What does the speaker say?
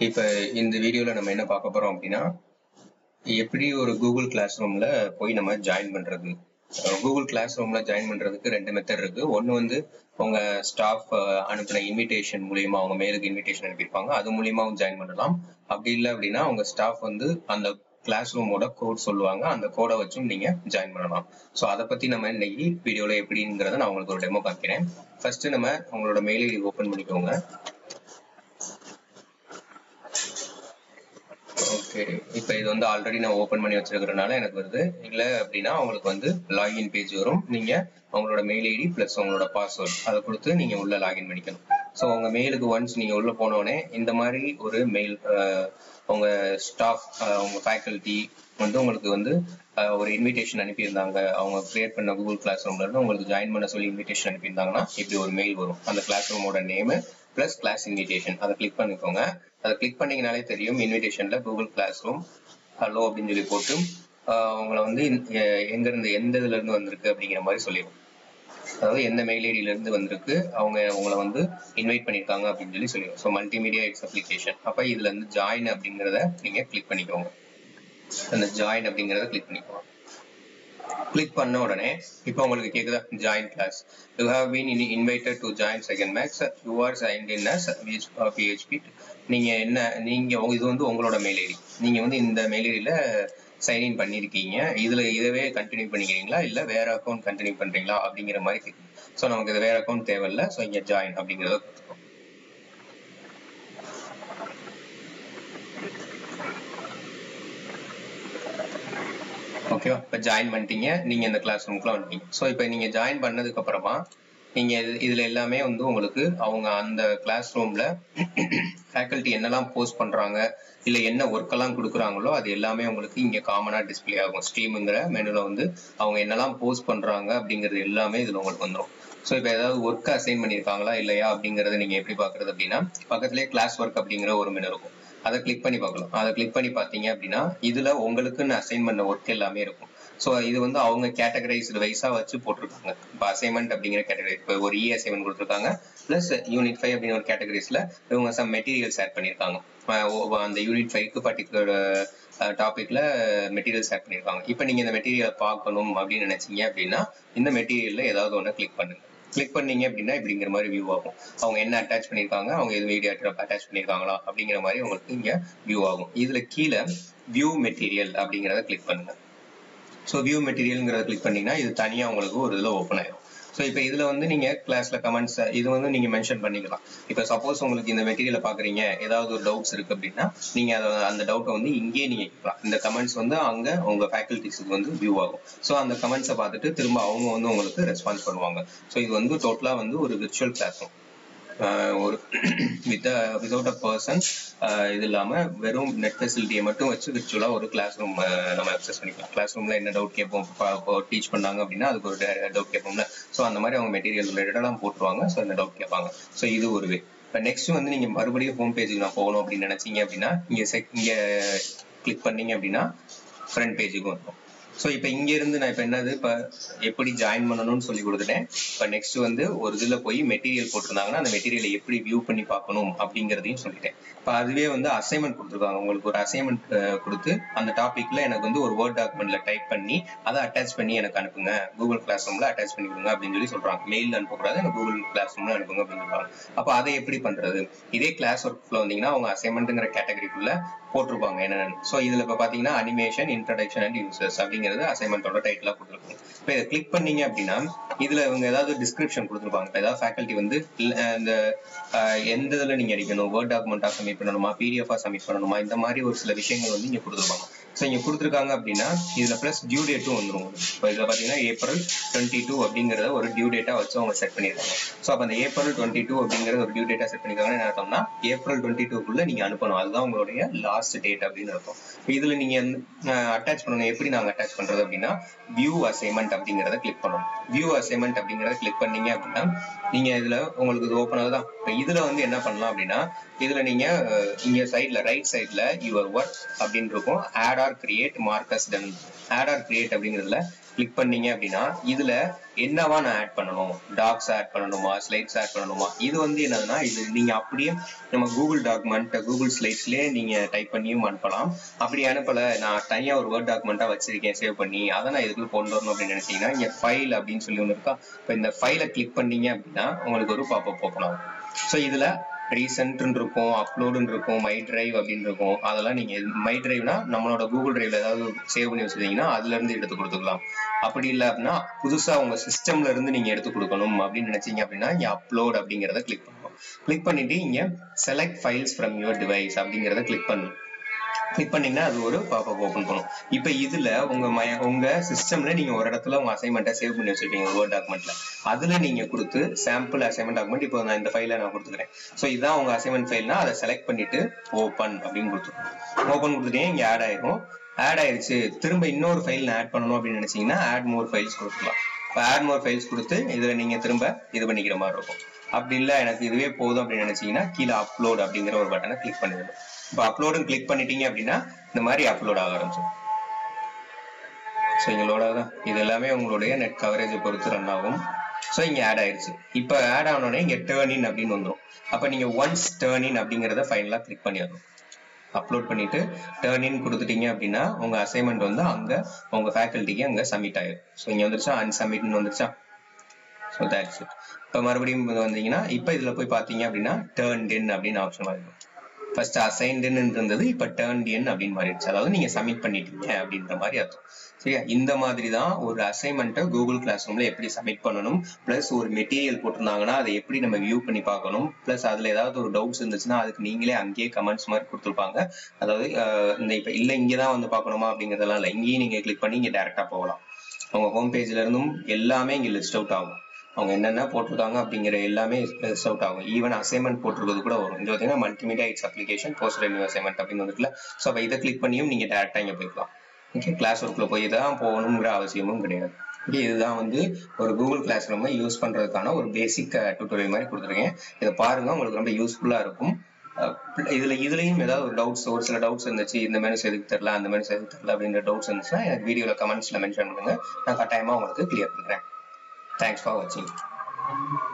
இப்போ இந்த வீடியோவில் நம்ம என்ன பார்க்க போகிறோம் அப்படின்னா எப்படி ஒரு கூகுள் கிளாஸ் ரூமில் போய் நம்ம ஜாயின் பண்ணுறது கூகுள் கிளாஸ் ரூமில் ஜாயின் பண்ணுறதுக்கு ரெண்டு மெத்தட் இருக்குது ஒன்று வந்து உங்கள் ஸ்டாஃப் அனுப்பின இன்விடேஷன் மூலியமா அவங்க மேலுக்கு இன்விடேஷன் அனுப்பியிருப்பாங்க அது மூலியமாவும் ஜாயின் பண்ணலாம் அப்படி இல்லை அப்படின்னா உங்கள் ஸ்டாஃப் வந்து அந்த கிளாஸ் ரூமோட கோட் சொல்லுவாங்க அந்த கோடை வச்சும் நீங்க ஜாயின் பண்ணலாம் ஸோ அதை பத்தி நம்ம இன்னைக்கு வீடியோல எப்படிங்கிறத நான் உங்களுக்கு ஒரு டெமோ காமிக்கிறேன் ஃபர்ஸ்ட் நம்ம உங்களோட மெயில் ஐடி ஓப்பன் பண்ணிக்கோங்க ஓகே இப்போ இது வந்து ஆல்ரெடி நான் ஓப்பன் பண்ணி வச்சிருக்கிறதுனால எனக்கு வருது இல்லை அப்படின்னா உங்களுக்கு வந்து லாகின் பேஜ் வரும் நீங்க உங்களோட மெயில் ஐடி பிளஸ் உங்களோட பாஸ்வேர்ட் அதை கொடுத்து நீங்க உள்ள லாகின் பண்ணிக்கணும் ஸோ உங்க மெயிலுக்கு ஒன்ஸ் நீங்க உள்ள போனோடனே இந்த மாதிரி ஒரு மெயில் உங்க ஸ்டாஃப் உங்க ஃபேக்கல்ட்டி வந்து உங்களுக்கு வந்து ஒரு இன்விடேஷன் அனுப்பியிருந்தாங்க அவங்க கிரியேட் பண்ண கூகுள் கிளாஸ் ரூம்ல இருந்து உங்களுக்கு ஜாயின் பண்ண சொல்லி இன்விடேஷன் அனுப்பியிருந்தாங்கன்னா இப்படி ஒரு மெயில் வரும் அந்த கிளாஸ் ரூமோட நேமு பிளஸ் கிளாஸ் இன்விடேஷன் அதை கிளிக் பண்ணிக்கோங்க அதை கிளிக் பண்ணீங்கனாலே தெரியும் இன்விடேஷன்ல கூகுள் கிளாஸ் ரூம் ஹலோ அப்படின்னு சொல்லி போட்டு உங்களை வந்து எங்க இருந்து எந்த இதுல இருந்து வந்திருக்கு அப்படிங்கிற மாதிரி சொல்லிடும் அதாவது எந்த மெயில் ஐடியில இருந்து வந்திருக்கு அவங்க உங்களை வந்து இன்வைட் பண்ணிருக்காங்க அப்படின்னு சொல்லி சொல்லிடும் ஸோ மல்டிமீடியா எக்ஸ் அப்ளிகேஷன் அப்ப இதுல இருந்து ஜாயின் அப்படிங்கிறத நீங்க கிளிக் பண்ணிக்கோங்க அந்த ஜாயின் அப்படிங்கிறத கிளிக் பண்ணிக்கோங்க கிளிக் பண்ண உடனே இப்போ உங்களுக்கு கேக்குதா join class you have been invited to join second maths you are signed in as PHP நீங்க என்ன நீங்க இது வந்து உங்களோட மெயில் ஐடி நீங்க வந்து இந்த மெயில் ஐடியில சைன்இன் பண்ணிருக்கீங்க இதுல இதவே கண்டினியூ பண்ணிக்கிறீங்களா இல்ல வேற அக்கௌண்ட் கண்டினியூ பண்றீங்களா அப்படிங்கிற மாதிரி கேட்கும் ஸோ நமக்கு இது வேற அக்கௌண்ட் தேவையில்ல ஸோ இங்க ஜாயின் அப்படிங்கிறத கொடுத்துருக்கோம் ஓகேவா இப்போ ஜாயின் பண்ணிட்டீங்க நீங்க இந்த கிளாஸ் ரூம்க்குள்ள வந்துட்டீங்க ஸோ இப்போ நீங்க ஜாயின் பண்ணதுக்கு அப்புறமா நீங்க இதுல எல்லாமே வந்து உங்களுக்கு அவங்க அந்த கிளாஸ் ரூம்ல ஃபேக்கல்ட்டி என்னெல்லாம் போஸ்ட் பண்றாங்க இல்ல என்ன ஒர்க் எல்லாம் கொடுக்குறாங்களோ அது எல்லாமே உங்களுக்கு இங்க காமனா டிஸ்பிளே ஆகும் ஸ்ட்ரீமுங்கிற மெனுல வந்து அவங்க என்னெல்லாம் போஸ்ட் பண்றாங்க அப்படிங்கிறது எல்லாமே இதுல உங்களுக்கு வந்துடும் ஸோ இப்போ ஏதாவது ஒர்க் அசைன் பண்ணியிருக்காங்களா இல்லையா அப்படிங்கறத நீங்க எப்படி பாக்குறது அப்படின்னா பக்கத்துலேயே கிளாஸ் ஒர்க் அப்படிங்கிற ஒரு மெனு இருக்கும் அதை கிளிக் பண்ணி பார்க்கலாம் அதை கிளிக் பண்ணி பார்த்தீங்க அப்படின்னா இதுல உங்களுக்குன்னு அசைன் பண்ண ஒர்க் எல்லாமே இருக்கும் ஸோ இது வந்து அவங்க கேட்டகரைஸ்டு வைஸா வச்சு போட்டிருக்காங்க இப்போ அசைன்மெண்ட் அப்படிங்கிற கேட்டகரி இப்போ ஒரு இ அசைன்மெண்ட் கொடுத்துருக்காங்க பிளஸ் யூனிட் ஃபைவ் அப்படிங்கிற ஒரு கேட்டகரிஸ்ல இவங்க சம் மெட்டீரியல்ஸ் ஆட் பண்ணியிருக்காங்க அந்த யூனிட் ஃபைவ்க்கு பர்டிகுலர் டாபிக்ல மெட்டீரியல்ஸ் ஆட் பண்ணியிருக்காங்க இப்போ நீங்க இந்த மெட்டீரியல் பார்க்கணும் அப்படின்னு நினைச்சீங்க அப்படின்னா இந்த மெட்டீரியல்ல ஏதாவது ஒன்று கிளிக் பண்ணுங்க கிளிக் பண்ணீங்க அப்படின்னா இப்படிங்கிற மாதிரி வியூ ஆகும் அவங்க என்ன அட்டாச் பண்ணியிருக்காங்க அவங்க எது வீடியோ அட்டாச் பண்ணியிருக்காங்களா அப்படிங்கிற மாதிரி உங்களுக்கு இங்க வியூ ஆகும் இதுல கீழே வியூ மெட்டீரியல் அப்படிங்கிறத கிளிக் பண்ணுங்க ஸோ வியூ மெட்டீரியல்ங்கிறத கிளிக் பண்ணீங்கன்னா இது தனியாக உங்களுக்கு ஒரு இதில் ஓப்பன் ஆயிடும் ஸோ இப்போ இதில் வந்து நீங்கள் கிளாஸில் கமெண்ட்ஸ் இது வந்து நீங்கள் மென்ஷன் பண்ணிக்கலாம் இப்போ சப்போஸ் உங்களுக்கு இந்த மெட்டீரியலை பார்க்குறீங்க ஏதாவது ஒரு டவுட்ஸ் இருக்குது அப்படின்னா நீங்கள் அதை அந்த டவுட்டை வந்து இங்கேயே நீங்கள் கேட்கலாம் இந்த கமெண்ட்ஸ் வந்து அங்கே உங்கள் ஃபேக்கல்ட்டிஸுக்கு வந்து வியூ ஆகும் ஸோ அந்த கமெண்ட்ஸை பார்த்துட்டு திரும்ப அவங்க வந்து உங்களுக்கு ரெஸ்பான்ஸ் பண்ணுவாங்க ஸோ இது வந்து டோட்டலாக வந்து ஒரு விர்ச்சுவல் கிளாஸ் ரூம் ஒரு வித் விதவுட் அ பர்சன் இது இல்லாம வெறும் நெட் ஃபெசிலிட்டியை மட்டும் வச்சு விர்ச்சுவலா ஒரு கிளாஸ் ரூம் நம்ம அக்சஸ் பண்ணிக்கலாம் கிளாஸ் ரூம்ல என்ன டவுட் கேட்போம் டீச் பண்ணாங்க அப்படின்னா அதுக்கு ஒரு டவுட் கேட்போம்ல ஸோ அந்த மாதிரி அவங்க மெட்டீரியல் ரிலேட்டடாக போட்டுருவாங்க ஸோ அந்த டவுட் கேட்பாங்க ஸோ இது ஒரு வே இப்போ நெக்ஸ்ட் வந்து நீங்க மறுபடியும் ஹோம் பேஜுக்கு நான் போகணும் அப்படின்னு நினைச்சீங்க அப்படின்னா இங்க செக் இங்க கிளிக் பண்ணீங்க அப்படின்னா ஃப்ரண்ட் பேஜுக்கு வரும் ஸோ இப்போ இங்க இருந்து நான் இப்போ என்னது இப்போ எப்படி ஜாயின் பண்ணணும்னு சொல்லி கொடுத்துட்டேன் இப்போ நெக்ஸ்ட் வந்து ஒரு இதில் போய் மெட்டீரியல் போட்டிருந்தாங்கன்னா அந்த மெட்டீரியலை எப்படி வியூ பண்ணி பார்க்கணும் அப்படிங்கிறதையும் சொல்லிட்டேன் இப்போ அதுவே வந்து அசைன்மெண்ட் கொடுத்துருக்காங்க உங்களுக்கு ஒரு அசைன்மெண்ட் கொடுத்து அந்த டாபிக்ல எனக்கு வந்து ஒரு வேர்ட் டாக்குமெண்ட்ல டைப் பண்ணி அதை அட்டாச் பண்ணி எனக்கு அனுப்புங்க கூகுள் கிளாஸ் ரூம்ல அட்டாச் பண்ணி கொடுங்க அப்படின்னு சொல்லி சொல்றாங்க மெயில் அனுப்பக்கூடாது எனக்கு கூகுள் கிளாஸ் ரூம்ல அனுப்புங்க அப்படின்னு சொல்றாங்க அப்போ அதை எப்படி பண்றது இதே கிளாஸ் ஒர்க்ல வந்தீங்கன்னா அவங்க அசைன்மெண்ட்ங்கிற கேட்டகரிக்குள்ள போட்டிருப்பாங்க என்னென்னு ஸோ இதுல இப்போ பாத்தீங்கன்னா அனிமேஷன் இன்ட்ரடக்ஷன் அண்ட் யூசர்ஸ் அப்படிங்கிறது அசைன்மெண்டோட டைட்டிலா கொடுத்துருக்காங்க இப்போ இதை கிளிக் பண்ணீங்க அப்படின்னா இதுல இவங்க ஏதாவது டிஸ்கிரிப்ஷன் கொடுத்துருப்பாங்க இப்போ ஏதாவது ஃபேக்கல்ட்டி வந்து இந்த எந்த இதுல நீங்க அடிக்கணும் வேர்ட் டாக்குமெண்டா சப்மிட் பண்ணணுமா பிடிஎஃபா சப்மிட் பண்ணணுமா இந்த மாதிரி ஒரு சில விஷயங்கள் வந்து இங்க கொடுத்துருப்பாங்க ஸோ இங்க கொடுத்துருக்காங்க அப்படின்னா இதுல பிளஸ் டியூ டேட்டும் வந்துரும் இப்போ இதுல பாத்தீங்கன்னா ஏப்ரல் டுவெண்ட்டி டூ அப்படிங்கறத ஒரு டியூ டேட்டா வச்சு அவங்க செட் பண்ணிருக்காங்க ஸோ அப்போ அந்த ஏப்ரல் டுவெண்ட்டி டூ அப்படிங்கறது ஒரு டியூ டேட்டா செட் பண்ணிருக்காங்கன்னு என்ன அர்த்தம்னா ஏப்ரல் டுவெண்ட்டி டூக்குள்ள நீங்க அனுப்பணும் அதுதான் உங்களுடைய லாஸ்ட் டேட் அப்படின்னு அர்த்தம் இதுல நீங்க அட்டாச் பண்ணணும் எப்படி நாங்க அட்டாச் பண்றது அப்படின்னா வியூ அசைன்மெண்ட் அப்படிங்கறத கிளிக் பண்ணணும் வியூ அசைன்மெண்ட் அப்படிங்கறத கிளிக் பண்ணீங்க அப்படின்னா நீங்க இதுல உங்களுக்கு இது ஓப்பன் ஆகுதான் இப்போ இதுல வந்து என்ன பண்ணலாம் அப்படின்னா இதுல நீங்க இங்க சைட்ல ரைட் சைட்ல யுவர் ஒர்க் அப்படின்னு இருக்கும் add or create mark as done add or create அப்படிங்கிறதுல கிளிக் பண்ணீங்க அப்படின்னா இதுல என்னவா நான் ஆட் பண்ணணும் டாக்ஸ் ஆட் பண்ணணுமா ஸ்லைட்ஸ் ஆட் பண்ணணுமா இது வந்து என்னதுன்னா இது நீங்க அப்படியே நம்ம கூகுள் டாக்குமெண்ட் கூகுள் ஸ்லைட்ஸ்லயே நீங்க டைப் பண்ணியும் அனுப்பலாம் அப்படி அனுப்பல நான் தனியா ஒரு வேர்ட் டாக்குமெண்டா வச்சிருக்கேன் சேவ் பண்ணி அதை நான் இதுக்குள்ள கொண்டு வரணும் அப்படின்னு நினைச்சீங்கன்னா இங்க ஃபைல் அப்படின்னு சொல்லி ஒன்று இருக்கா இப்போ இந்த ஃபைலை கிளிக் பண்ணீங்க அப்படின்னா உங்களுக்கு ஒரு பாப்பப் ஓப்பன் ஆகும் ஸோ இதுல ரீசென்ட்னு இருக்கும் அப்லோடுன்னு இருக்கும் மை டிரைவ் அப்படின்னு இருக்கும் அதெல்லாம் நீங்க மை டிரைவ்னா நம்மளோட கூகுள் டிரைவ்ல ஏதாவது சேவ் பண்ணி வச்சிருந்தீங்கன்னா அதுல இருந்து எடுத்து கொடுத்துக்கலாம் அப்படி இல்லை அப்படின்னா புதுசா உங்க சிஸ்டம்ல இருந்து நீங்க எடுத்து கொடுக்கணும் அப்படின்னு நினைச்சீங்க அப்படின்னா இங்க அப்லோட் அப்படிங்கறத கிளிக் பண்ணணும் கிளிக் பண்ணிட்டு இங்க select files from your device அப்படிங்கறத கிளிக் பண்ணணும் கிளிக் பண்ணீங்கன்னா அது ஒரு பாப்பப் ஓப்பன் பண்ணும் இப்போ இதுல உங்க மய உங்க சிஸ்டம்ல நீங்க ஒரு இடத்துல உங்க அசைன்மெண்ட்டை சேவ் பண்ணி வச்சிருக்கீங்க வேர்ட் டாக்குமெண்ட்ல அதுல நீங்க கொடுத்து சாம்பிள் அசைன்மெண்ட் டாக்குமெண்ட் இப்போ நான் இந்த ஃபைல நான் கொடுத்துக்கிறேன் ஸோ இதான் உங்க அசைன்மெண்ட் ஃபைல்னா அதை செலக்ட் பண்ணிட்டு ஓப்பன் அப்படின்னு கொடுத்துருக்கோம் ஓப்பன் கொடுத்துட்டே இங்க ஆட் ஆயிரும் ஆட் ஆயிருச்சு திரும்ப இன்னொரு ஃபைல் நான் ஆட் பண்ணணும் அப்படின்னு நினைச்சீங்கன்னா ஆட் மோர் ஃபைல்ஸ் கொடுக்கலாம் இப்போ ஆட் மோர் ஃபைல்ஸ் கொடுத்து இதுல நீங்க திரும்ப இது பண்ணிக்கிற மாதிரி இருக்கும் அப்படி இல்லை எனக்கு இதுவே போதும் அப்படின்னு நினைச்சீங்கன்னா கீழே அப்லோட் அப்படிங்கிற ஒரு பட்டனை கிளிக் பண்ணிடணும் இப்போ அப்லோடுன்னு கிளிக் பண்ணிட்டீங்க அப்படின்னா இந்த மாதிரி அப்லோட் ஆக ஆரம்பிச்சிடும் ஸோ இங்கே லோட் ஆகுதா இது எல்லாமே உங்களுடைய நெட் கவரேஜை பொறுத்து ரன் ஆகும் ஸோ இங்கே ஆட் ஆயிடுச்சு இப்போ ஆட் ஆனோடனே இங்கே டேர்ன் இன் அப்படின்னு வந்துடும் அப்போ நீங்கள் ஒன்ஸ் டேர்ன் இன் அப்படிங்கிறத ஃபைனலாக கிளிக் பண்ணிடணும் அப்லோட் பண்ணிட்டு டேர்ன் இன் கொடுத்துட்டீங்க அப்படின்னா உங்க அசைன்மெண்ட் வந்து அங்க உங்க ஃபேக்கல்ட்டிக்கு அங்க சப்மிட் ஆயிடும் ஸோ இங்க வந்துருச்சா அன்சப்மிட்னு வந்துருச்சா ஸோ தட்ஸ் இட் இப்போ மறுபடியும் வந்தீங்கன்னா இப்போ இதில் போய் பார்த்தீங்க அப்படின்னா டேர்ன் இன் அப்படின்னு ஆப்ஷன் ஆகிடும் ஃபர்ஸ்ட் அசைன்டுன்னு இருந்தது இப்போ டேர்ன் இன் அப்படின்னு மாறிடுச்சு அதாவது நீங்க சப்மிட் பண்ணிட்டீங்க அப்படின்ற மாதிரி அர்த்தம் சரியா இந்த மாதிரி தான் ஒரு அசைன்மெண்ட்டை கூகுள் கிளாஸ் ரூம்ல எப்படி சப்மிட் பண்ணணும் பிளஸ் ஒரு மெட்டீரியல் போட்டிருந்தாங்கன்னா அதை எப்படி நம்ம வியூ பண்ணி பார்க்கணும் பிளஸ் அதுல ஏதாவது ஒரு டவுட்ஸ் இருந்துச்சுன்னா அதுக்கு நீங்களே அங்கேயே கமெண்ட்ஸ் மாதிரி கொடுத்துருப்பாங்க அதாவது இந்த இப்போ இல்லை இங்கே தான் வந்து பார்க்கணுமா அப்படிங்கிறதெல்லாம் இல்லை இங்கேயும் நீங்க கிளிக் பண்ணி இங்கே டேரெக்டாக போகலாம் உங்க ஹோம் பேஜ்ல இருந்தும் எல்லாமே இங்கே லிஸ்ட் அவுட் ஆகும் அவங்க என்னென்ன போட்டிருக்காங்க அப்படிங்கிற எல்லாமே லிஸ்ட் அவுட் ஆகும் ஈவன் அசைன்மெண்ட் போட்டிருக்கிறது கூட வரும் இங்க பார்த்தீங்கன்னா multimedia it's application post renew assignment அப்படின்னு வந்துட்டுல ஸோ அப்போ இதை கிளிக் பண்ணியும் நீங்க டேரக்டா இங்க போய்க்கலாம் ஓகே கிளாஸ் ஒர்க்ல போய் தான் போகணுங்கிற அவசியமும் கிடையாது ஓகே இதுதான் வந்து ஒரு கூகுள் கிளாஸ் ரூம் யூஸ் பண்றதுக்கான ஒரு பேசிக் டியூட்டோரியல் மாதிரி கொடுத்துருக்கேன் இதை பாருங்க உங்களுக்கு ரொம்ப யூஸ்ஃபுல்லா இருக்கும் இதுல இதுலயும் ஏதாவது ஒரு டவுட்ஸ் ஒரு சில டவுட்ஸ் இருந்துச்சு இந்த மாதிரி எதுக்கு தெரியல அந்த மாதிரி எதுக்கு தெரியல அப்படின்ற டவுட்ஸ் இருந்துச்சுன்னா எனக்கு வீடியோல கமெண்ட்ஸ்ல மென்ஷன் பண்ணுங்க நான் கட்டாயமா உங்களுக்கு கிளியர் பண்றேன் தேங்க்ஸ் ஃபார் வாட்சிங்